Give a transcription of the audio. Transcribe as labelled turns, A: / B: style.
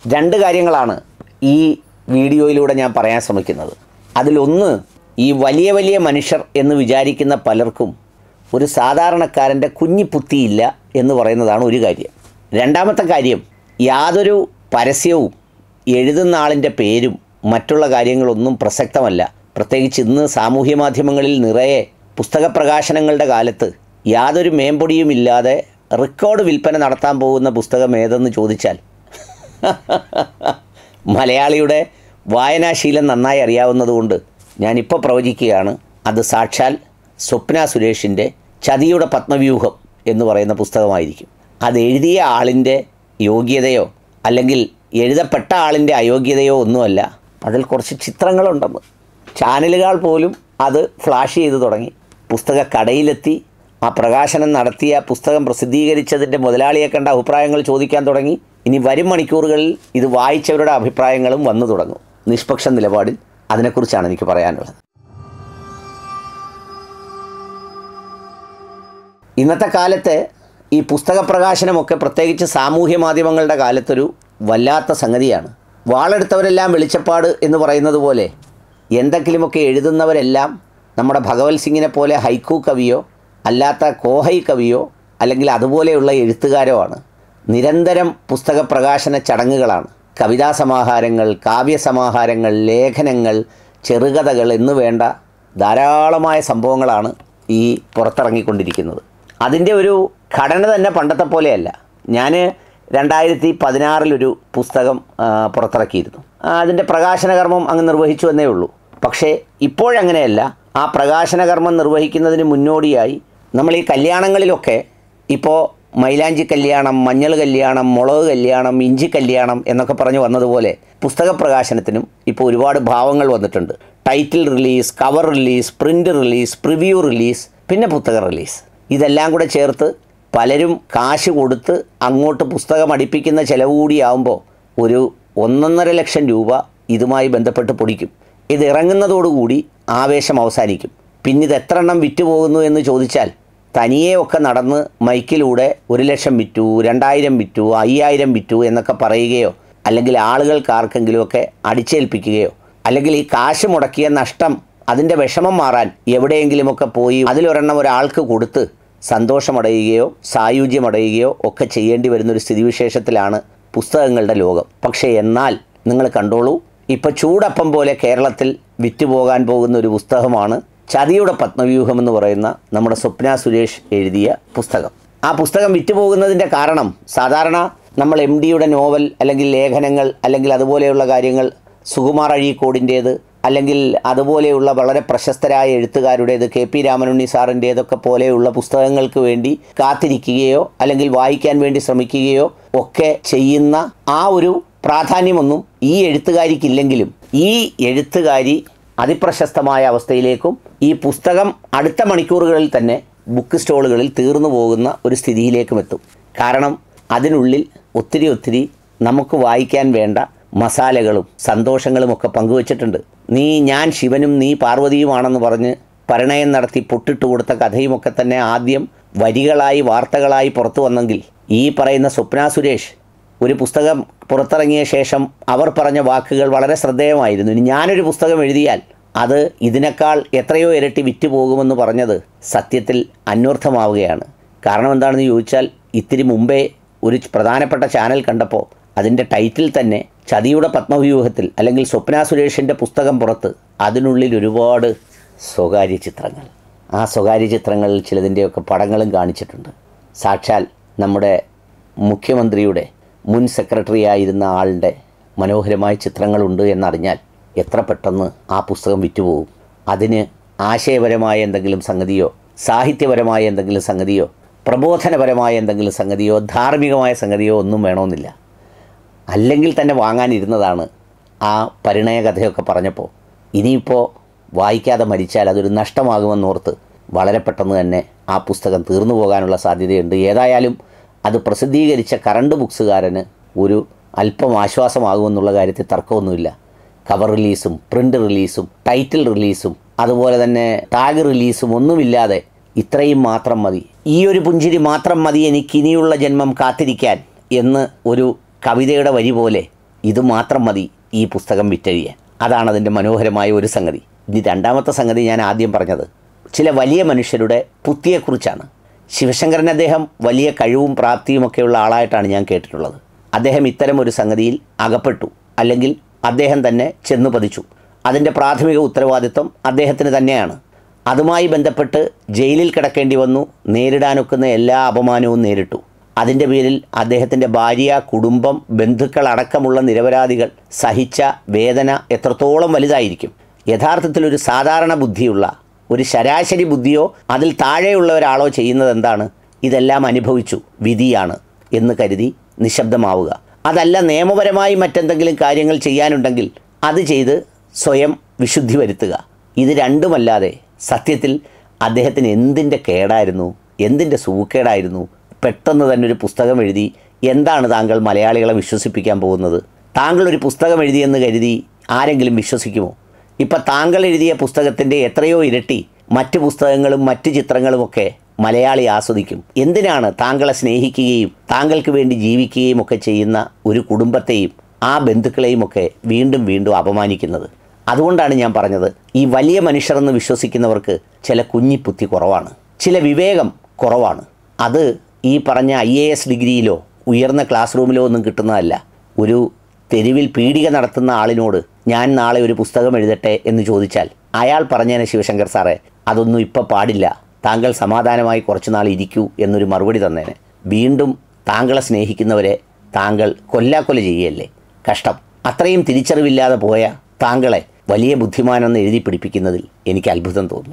A: രണ്ട് കാര്യങ്ങളാണ് ഈ വീഡിയോയിലൂടെ ഞാൻ പറയാൻ ശ്രമിക്കുന്നത് അതിലൊന്ന് ഈ വലിയ വലിയ മനുഷ്യർ എന്ന് വിചാരിക്കുന്ന പലർക്കും ഒരു സാധാരണക്കാരൻ്റെ കുഞ്ഞിപ്പുത്തിയില്ല എന്ന് പറയുന്നതാണ് ഒരു കാര്യം രണ്ടാമത്തെ കാര്യം യാതൊരു പരസ്യവും എഴുതുന്ന ആളിൻ്റെ പേരും മറ്റുള്ള കാര്യങ്ങളൊന്നും പ്രസക്തമല്ല പ്രത്യേകിച്ച് ഇന്ന് സാമൂഹ്യ മാധ്യമങ്ങളിൽ നിറയെ പുസ്തക പ്രകാശനങ്ങളുടെ കാലത്ത് യാതൊരു മേമ്പൊടിയും ഇല്ലാതെ റെക്കോർഡ് വിൽപ്പന നടത്താൻ പോകുന്ന പുസ്തകം ഏതെന്ന് ചോദിച്ചാൽ മലയാളിയുടെ വായനാശീലം നന്നായി അറിയാവുന്നതുകൊണ്ട് ഞാനിപ്പോൾ പ്രവചിക്കുകയാണ് അത് സാക്ഷാൽ സ്വപ്ന സുരേഷിൻ്റെ ചതിയുടെ പത്മവ്യൂഹം എന്ന് പറയുന്ന പുസ്തകമായിരിക്കും അത് എഴുതിയ ആളിൻ്റെ യോഗ്യതയോ അല്ലെങ്കിൽ എഴുതപ്പെട്ട ആളിൻ്റെ അയോഗ്യതയോ ഒന്നുമല്ല അതിൽ കുറച്ച് ചിത്രങ്ങളുണ്ടെന്ന് ചാനലുകൾ പോലും അത് ഫ്ലാഷ് ചെയ്ത് തുടങ്ങി പുസ്തക കടയിലെത്തി ആ പ്രകാശനം നടത്തിയ പുസ്തകം പ്രസിദ്ധീകരിച്ചതിൻ്റെ മുതലാളിയെ കണ്ട അഭിപ്രായങ്ങൾ ചോദിക്കാൻ തുടങ്ങി ഇനി വരും മണിക്കൂറുകളിൽ ഇത് വായിച്ചവരുടെ അഭിപ്രായങ്ങളും വന്നു തുടങ്ങും നിഷ്പക്ഷ നിലപാടിൽ അതിനെക്കുറിച്ചാണ് എനിക്ക് പറയാനുള്ളത് ഇന്നത്തെ കാലത്ത് ഈ പുസ്തക പ്രകാശനമൊക്കെ പ്രത്യേകിച്ച് സാമൂഹ്യ മാധ്യമങ്ങളുടെ കാലത്തൊരു വല്ലാത്ത സംഗതിയാണ് വാളെടുത്തവരെല്ലാം വെളിച്ചപ്പാട് എന്ന് പറയുന്നത് പോലെ എന്തെങ്കിലുമൊക്കെ എഴുതുന്നവരെല്ലാം നമ്മുടെ ഭഗവത് സിംഗിനെ പോലെ ഹൈക്കു കവിയോ അല്ലാത്ത കോഹൈ കവിയോ അല്ലെങ്കിൽ അതുപോലെയുള്ള എഴുത്തുകാരോ ആണ് നിരന്തരം പുസ്തക പ്രകാശന ചടങ്ങുകളാണ് കവിതാ സമാഹാരങ്ങൾ കാവ്യസമാഹാരങ്ങൾ ലേഖനങ്ങൾ ചെറുകഥകൾ എന്ന് വേണ്ട ധാരാളമായ സംഭവങ്ങളാണ് ഈ പുറത്തിറങ്ങിക്കൊണ്ടിരിക്കുന്നത് അതിൻ്റെ ഒരു ഘടന തന്നെ പണ്ടത്തെ പോലെയല്ല ഞാൻ രണ്ടായിരത്തി പതിനാറിലൊരു പുസ്തകം ആ, പുറത്തിറക്കിയിരുന്നു ആ, അതിൻ്റെ പ്രകാശന കർമ്മം അങ്ങ് നിർവഹിച്ചു എന്നേ ഉള്ളൂ പക്ഷേ ഇപ്പോഴങ്ങനെയല്ല ആ പ്രകാശന കർമ്മം നിർവഹിക്കുന്നതിന് മുന്നോടിയായി നമ്മൾ ഈ കല്യാണങ്ങളിലൊക്കെ ഇപ്പോൾ മൈലാഞ്ചി കല്യാണം മഞ്ഞൾ കല്യാണം മുളക് കല്യാണം ഇഞ്ചി കല്യാണം എന്നൊക്കെ പറഞ്ഞു വന്നതുപോലെ പുസ്തക പ്രകാശനത്തിനും ഇപ്പോൾ ഒരുപാട് ഭാവങ്ങൾ വന്നിട്ടുണ്ട് title release cover release print release preview release പിന്നെ പുസ്തക റിലീസ് ഇതെല്ലാം കൂടെ ചേർത്ത് പലരും കാശ് കൊടുത്ത് അങ്ങോട്ട് പുസ്തകം അടിപ്പിക്കുന്ന ചിലവ് കൂടിയാവുമ്പോൾ ഒരു ഒന്നൊന്നര ലക്ഷം രൂപ ഇതുമായി ബന്ധപ്പെട്ട് പൊടിക്കും ഇത് ഇറങ്ങുന്നതോടുകൂടി ആവേശം അവസാനിക്കും പിന്നെ ഇത് എത്ര എണ്ണം വിറ്റുപോകുന്നു എന്ന് ചോദിച്ചാൽ തനിയെ ഒക്കെ നടന്ന് മൈക്കിലൂടെ ഒരു ലക്ഷം വിറ്റു രണ്ടായിരം വിറ്റു അയ്യായിരം വിറ്റു എന്നൊക്കെ പറയുകയോ അല്ലെങ്കിൽ ആളുകൾക്ക് ആർക്കെങ്കിലുമൊക്കെ അടിച്ചേൽപ്പിക്കുകയോ അല്ലെങ്കിൽ ഈ കാശ് മുടക്കിയ നഷ്ടം അതിൻ്റെ വിഷമം മാറാൻ എവിടെയെങ്കിലുമൊക്കെ പോയി അതിലൊരെണ്ണം ഒരാൾക്ക് കൊടുത്ത് സന്തോഷമടയുകയോ സായുജ്യമടയുകയോ ഒക്കെ ചെയ്യേണ്ടി വരുന്നൊരു സ്ഥിതിവിശേഷത്തിലാണ് പുസ്തകങ്ങളുടെ ലോകം പക്ഷേ എന്നാൽ നിങ്ങൾ കണ്ടോളൂ ഇപ്പോൾ ചൂടപ്പം പോലെ കേരളത്തിൽ വിറ്റുപോകാൻ പോകുന്ന ഒരു പുസ്തകമാണ് ചതിയുടെ പത്മവ്യൂഹം എന്ന് പറയുന്ന നമ്മുടെ സ്വപ്ന സുരേഷ് എഴുതിയ പുസ്തകം ആ പുസ്തകം വിറ്റുപോകുന്നതിൻ്റെ കാരണം സാധാരണ നമ്മൾ എം ഡിയുടെ നോവൽ അല്ലെങ്കിൽ ലേഖനങ്ങൾ അല്ലെങ്കിൽ അതുപോലെയുള്ള കാര്യങ്ങൾ സുകുമാർ അഴീക്കോടിൻ്റേത് അല്ലെങ്കിൽ അതുപോലെയുള്ള വളരെ പ്രശസ്തരായ എഴുത്തുകാരുടേത് കെ പി രാമനുണ്ണി സാറിൻ്റേതൊക്കെ പോലെയുള്ള പുസ്തകങ്ങൾക്ക് വേണ്ടി കാത്തിരിക്കുകയോ അല്ലെങ്കിൽ വായിക്കാൻ വേണ്ടി ശ്രമിക്കുകയോ ഒക്കെ ചെയ്യുന്ന ആ ഒരു പ്രാധാന്യമൊന്നും ഈ എഴുത്തുകാരിക്കില്ലെങ്കിലും ഈ എഴുത്തുകാരി അതിപ്രശസ്തമായ അവസ്ഥയിലേക്കും ഈ പുസ്തകം അടുത്ത മണിക്കൂറുകളിൽ തന്നെ ബുക്ക് സ്റ്റോളുകളിൽ തീർന്നു പോകുന്ന ഒരു സ്ഥിതിയിലേക്കും എത്തും കാരണം അതിനുള്ളിൽ ഒത്തിരി ഒത്തിരി നമുക്ക് വായിക്കാൻ വേണ്ട മസാലകളും സന്തോഷങ്ങളും ഒക്കെ പങ്കുവച്ചിട്ടുണ്ട് നീ ഞാൻ ശിവനും നീ പാർവതിയുമാണെന്ന് പറഞ്ഞ് പരിണയം നടത്തി പൊട്ടിട്ട് കൊടുത്ത കഥയുമൊക്കെ തന്നെ ആദ്യം വരികളായി വാർത്തകളായി പുറത്തു വന്നെങ്കിൽ ഈ പറയുന്ന സ്വപ്ന സുരേഷ് ഒരു പുസ്തകം പുറത്തിറങ്ങിയ ശേഷം അവർ പറഞ്ഞ വാക്കുകൾ വളരെ ശ്രദ്ധേയമായിരുന്നു ഇനി ഞാനൊരു പുസ്തകം എഴുതിയാൽ അത് ഇതിനേക്കാൾ എത്രയോ ഇരട്ടി വിറ്റ് പോകുമെന്ന് പറഞ്ഞത് സത്യത്തിൽ അന്വർത്ഥമാവുകയാണ് കാരണം എന്താണെന്ന് ചോദിച്ചാൽ ഇത്തിരി മുമ്പേ ഒരു പ്രധാനപ്പെട്ട ചാനൽ കണ്ടപ്പോൾ അതിൻ്റെ ടൈറ്റിൽ തന്നെ ചതിയുടെ പത്മവ്യൂഹത്തിൽ അല്ലെങ്കിൽ സ്വപ്ന സുരേഷിൻ്റെ പുസ്തകം പുറത്ത് അതിനുള്ളിൽ ഒരുപാട് സ്വകാര്യ ചിത്രങ്ങൾ ആ സ്വകാര്യ ചിത്രങ്ങളിൽ ചിലതിൻ്റെയൊക്കെ പടങ്ങളും കാണിച്ചിട്ടുണ്ട് സാക്ഷാൽ നമ്മുടെ മുഖ്യമന്ത്രിയുടെ മുൻ സെക്രട്ടറി ആയിരുന്ന ആളുടെ മനോഹരമായ ചിത്രങ്ങളുണ്ട് എന്നറിഞ്ഞാൽ എത്ര പെട്ടെന്ന് ആ പുസ്തകം വിറ്റുപോകും അതിന് ആശയപരമായ എന്തെങ്കിലും സംഗതിയോ സാഹിത്യപരമായ എന്തെങ്കിലും സംഗതിയോ പ്രബോധനപരമായ എന്തെങ്കിലും സംഗതിയോ ധാർമ്മികമായ സംഗതിയോ ഒന്നും വേണമെന്നില്ല അല്ലെങ്കിൽ തന്നെ വാങ്ങാനിരുന്നതാണ് ആ പരിണയ കഥയൊക്കെ പറഞ്ഞപ്പോൾ ഇനിയിപ്പോൾ വായിക്കാതെ മരിച്ചാൽ അതൊരു നഷ്ടമാകുമെന്നോർത്ത് വളരെ പെട്ടെന്ന് തന്നെ ആ പുസ്തകം തീർന്നു പോകാനുള്ള സാധ്യതയുണ്ട് ഏതായാലും അത് പ്രസിദ്ധീകരിച്ച കറണ്ട് ബുക്സുകാരന് ഒരു അല്പം ആശ്വാസമാകുമെന്നുള്ള കാര്യത്തിൽ തർക്കമൊന്നുമില്ല കവർ റിലീസും പ്രിൻ്റ് റിലീസും ടൈറ്റിൽ റിലീസും അതുപോലെ തന്നെ ടാഗ് റിലീസും ഒന്നുമില്ലാതെ ഇത്രയും മാത്രം മതി ഈ ഒരു പുഞ്ചിരി മാത്രം മതി എനിക്ക് ഇനിയുള്ള ജന്മം കാത്തിരിക്കാൻ എന്ന് ഒരു കവിതയുടെ വരി പോലെ ഇത് മാത്രം മതി ഈ പുസ്തകം വിറ്റഴിയാൻ അതാണ് അതിൻ്റെ മനോഹരമായ ഒരു സംഗതി ഇനി രണ്ടാമത്തെ സംഗതി ഞാൻ ആദ്യം പറഞ്ഞത് ചില വലിയ മനുഷ്യരുടെ പുത്തിയെക്കുറിച്ചാണ് ശിവശങ്കരൻ അദ്ദേഹം വലിയ കഴിവും പ്രാപ്തിയുമൊക്കെയുള്ള ആളായിട്ടാണ് ഞാൻ കേട്ടിട്ടുള്ളത് അദ്ദേഹം ഇത്തരം ഒരു സംഗതിയിൽ അകപ്പെട്ടു അല്ലെങ്കിൽ അദ്ദേഹം തന്നെ ചെന്നു പതിച്ചു അതിൻ്റെ പ്രാഥമിക ഉത്തരവാദിത്വം അദ്ദേഹത്തിന് തന്നെയാണ് അതുമായി ബന്ധപ്പെട്ട് ജയിലിൽ കിടക്കേണ്ടി വന്നു നേരിടാനൊക്കുന്ന എല്ലാ അപമാനവും നേരിട്ടു അതിൻ്റെ പേരിൽ അദ്ദേഹത്തിൻ്റെ ഭാര്യ കുടുംബം ബന്ധുക്കൾ അടക്കമുള്ള നിരപരാധികൾ സഹിച്ച വേദന എത്രത്തോളം വലുതായിരിക്കും യഥാർത്ഥത്തിൽ ഒരു സാധാരണ ബുദ്ധിയുള്ള ഒരു ശരാശരി ബുദ്ധിയോ അതിൽ താഴെയുള്ള ഒരാളോ ചെയ്യുന്നത് എന്താണ് ഇതെല്ലാം അനുഭവിച്ചു വിധിയാണ് എന്ന് കരുതി നിശബ്ദമാവുക അതല്ല നിയമപരമായി മറ്റെന്തെങ്കിലും കാര്യങ്ങൾ ചെയ്യാനുണ്ടെങ്കിൽ അത് ചെയ്ത് സ്വയം വിശുദ്ധി വരുത്തുക ഇത് രണ്ടുമല്ലാതെ സത്യത്തിൽ അദ്ദേഹത്തിന് എന്തിൻ്റെ കേടായിരുന്നു എന്തിൻ്റെ സൂക്കേടായിരുന്നു പെട്ടെന്ന് തന്നെ ഒരു പുസ്തകം എഴുതി എന്താണ് താങ്കൾ മലയാളികളെ വിശ്വസിപ്പിക്കാൻ പോകുന്നത് താങ്കൾ ഒരു പുസ്തകം എഴുതിയെന്ന് കരുതി ആരെങ്കിലും വിശ്വസിക്കുമോ ഇപ്പം താങ്കൾ എഴുതിയ പുസ്തകത്തിൻ്റെ എത്രയോ ഇരട്ടി മറ്റ് പുസ്തകങ്ങളും മറ്റ് ചിത്രങ്ങളുമൊക്കെ മലയാളി ആസ്വദിക്കും എന്തിനാണ് താങ്കളെ സ്നേഹിക്കുകയും താങ്കൾക്ക് വേണ്ടി ജീവിക്കുകയും ഒക്കെ ചെയ്യുന്ന ഒരു കുടുംബത്തെയും ആ ബന്ധുക്കളെയും ഒക്കെ വീണ്ടും വീണ്ടും അപമാനിക്കുന്നത് അതുകൊണ്ടാണ് ഞാൻ പറഞ്ഞത് ഈ വലിയ മനുഷ്യരെന്ന് വിശ്വസിക്കുന്നവർക്ക് ചില കുഞ്ഞിപ്പുത്തി കുറവാണ് ചില വിവേകം കുറവാണ് അത് ഈ പറഞ്ഞ ഐ എ എസ് ഡിഗ്രിയിലോ ഉയർന്ന ക്ലാസ് റൂമിലോ ഒന്നും കിട്ടുന്നതല്ല ഒരു തെരുവിൽ പീഡിക നടത്തുന്ന ആളിനോട് ഞാൻ നാളെ ഒരു പുസ്തകം എഴുതട്ടെ എന്ന് ചോദിച്ചാൽ അയാൾ പറഞ്ഞേനെ ശിവശങ്കർ സാറേ അതൊന്നും ഇപ്പം പാടില്ല താങ്കൾ സമാധാനമായി കുറച്ച് നാൾ ഇരിക്കൂ എന്നൊരു മറുപടി തന്നേനെ വീണ്ടും താങ്കളെ സ്നേഹിക്കുന്നവരെ താങ്കൾ കൊല്ലാക്കൊല ചെയ്യല്ലേ കഷ്ടം അത്രയും തിരിച്ചറിവില്ലാതെ പോയ താങ്കളെ വലിയ ബുദ്ധിമാനെന്ന് എഴുതി പിടിപ്പിക്കുന്നതിൽ എനിക്ക് അത്ഭുതം തോന്നുന്നു